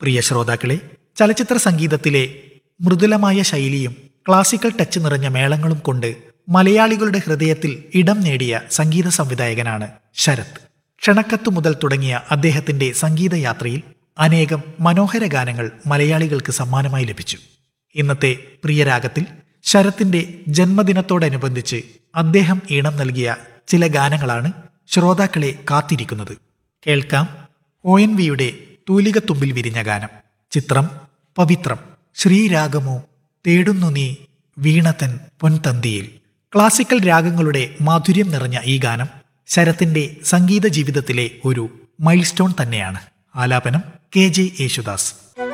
പ്രിയ ശ്രോതാക്കളെ ചലച്ചിത്ര സംഗീതത്തിലെ മൃദുലമായ ശൈലിയും ക്ലാസിക്കൽ ടച്ച് നിറഞ്ഞ മേളങ്ങളും കൊണ്ട് മലയാളികളുടെ ഹൃദയത്തിൽ ഇടം നേടിയ സംഗീത സംവിധായകനാണ് ശരത് ക്ഷണക്കത്ത് മുതൽ തുടങ്ങിയ അദ്ദേഹത്തിന്റെ സംഗീതയാത്രയിൽ അനേകം മനോഹര ഗാനങ്ങൾ മലയാളികൾക്ക് സമ്മാനമായി ലഭിച്ചു ഇന്നത്തെ പ്രിയരാഗത്തിൽ ശരത്തിന്റെ ജന്മദിനത്തോടനുബന്ധിച്ച് അദ്ദേഹം ഈണം നൽകിയ ചില ഗാനങ്ങളാണ് ശ്രോതാക്കളെ കാത്തിരിക്കുന്നത് കേൾക്കാം ഒ എൻ വിയുടെ തൂലികത്തുമ്പിൽ വിരിഞ്ഞ ഗാനം ചിത്രം പവിത്രം ശ്രീരാഗമോ തേടുന്നു നീ വീണതൻ പൊൻതന്തിയിൽ ക്ലാസിക്കൽ രാഗങ്ങളുടെ മാധുര്യം നിറഞ്ഞ ഈ ഗാനം ശരത്തിന്റെ സംഗീത ജീവിതത്തിലെ ഒരു മൈൽ സ്റ്റോൺ തന്നെയാണ് ആലാപനം കെ ജെ യേശുദാസ്